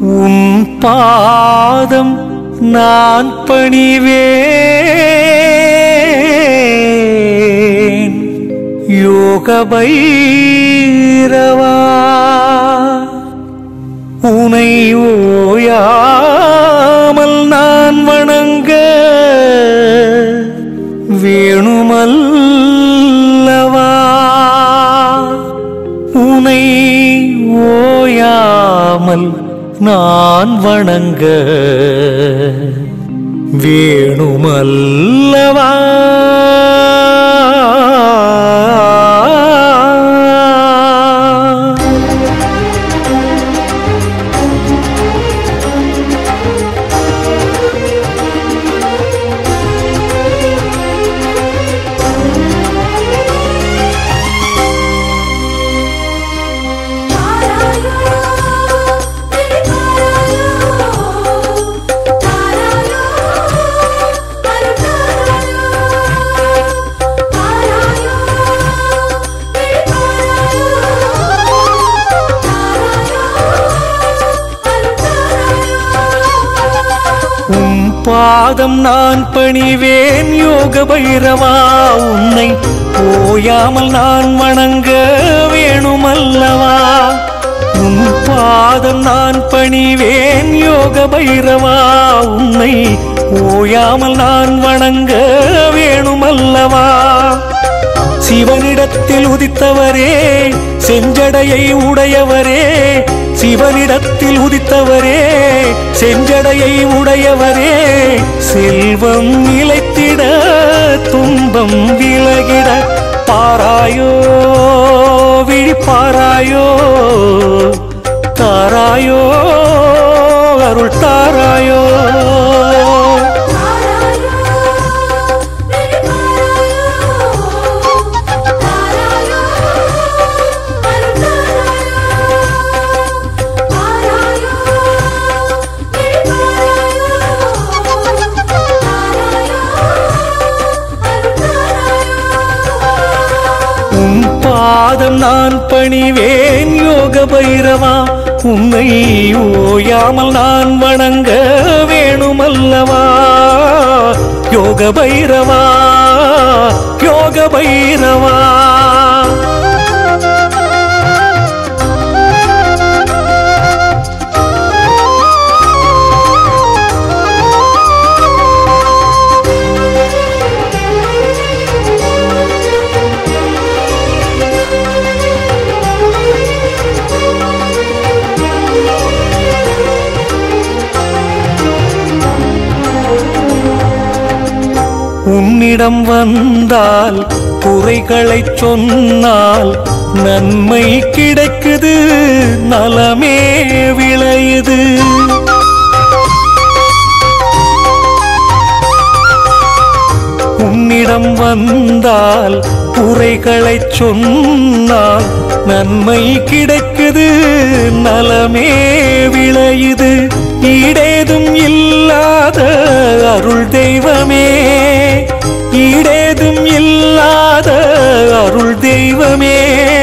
உன் பாதம் நான் பணிவேன் யோக பைரவா உனை ஓயாமல் நான் வணங்க வேணுமல்லவா உனை ஓயாமல் நான் வணங்க வேணுமல்லவா உன் பாதம் நான் பணிவேன் யோக பைரவா உன்னை ஓயாமல் நான் வணங்க வேணுமல்லவா உன் பாதம் நான் பணிவேன் யோக பைரவா உன்னை ஓயாமல் நான் வணங்க வேணுமல்லவா சிவனிடத்தில் உதித்தவரே செஞ்சடையை உடையவரே சிவனிடத்தில் உதித்தவரே செஞ்சடையை உடையவரே செல்வம் நிலைத்திட துன்பம் விலகிட பாராயோ விழிப்பாராயோ தாராயோ அருள் தாராயோ உன் பாதம் நான் பணிவேன் யோக பைரவா உன்னை ஓயாமல் நான் வணங்க வேணுமல்லவா யோக பைரவா யோக பைரவா உன்னிடம் வந்தால் குறைகளை சொன்னால் நன்மை கிடைக்குது நலமே விளையுது உன்னிடம் வந்தால் குறைகளை சொன்னால் நன்மை கிடைக்குது நலமே விளையுது ஈடேதும் இல்லாத அருள் தெய்வமே ஈடேதும் இல்லாத அருள் தெய்வமே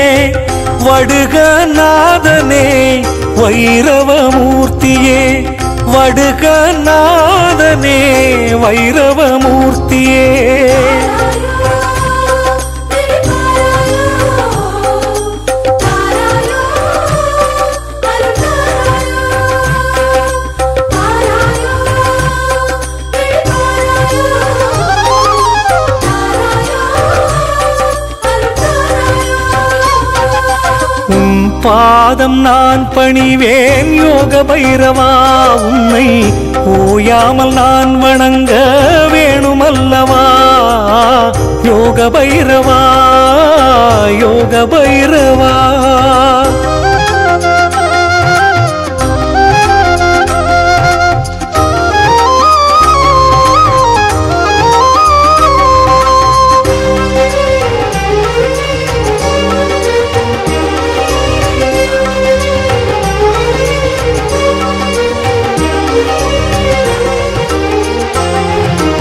வடுகநாதனே வைரவமூர்த்தியே வடுகநாதனே வைரவமூர்த்தியே உன் பாதம் நான் பணிவேன் யோக பைரவா உன்னை ஓயாமல் நான் வணங்க வேணுமல்லவா யோக பைரவா யோக பைரவா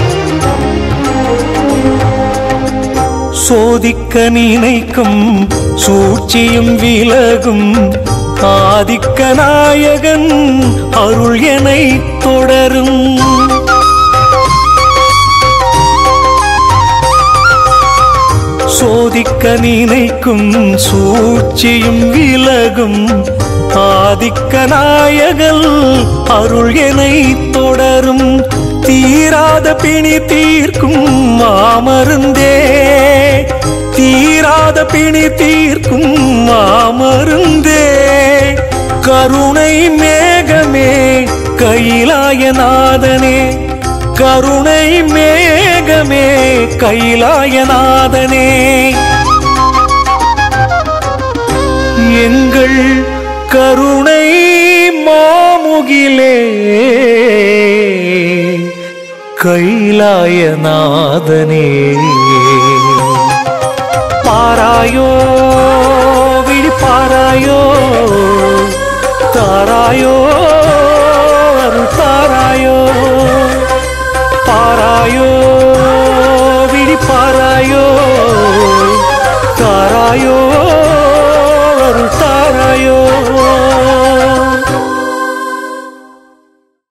சோதிக்க நினைக்கும் சூழ்ச்சியும் விலகும் ஆதிக்க நாயகன் அருள் எனை தொடரும் சோதிக்க நினைக்கும் சூழ்ச்சியும் விலகும் ஆதிக்க நாயகல் அருள் எனை தொடரும் தீராத பிணி தீர்க்கும் மாமருந்தே தீராத பிணி தீர்க்கும் மாமருந்தே கருணை மேகமே கைலாயநாதனே கருணை மேகமே கைலாயநாதனே எங்கள் கருணை மாமுகிலே கைலாயநாதனே பாராயோ விழி பாராயோ தாராயோ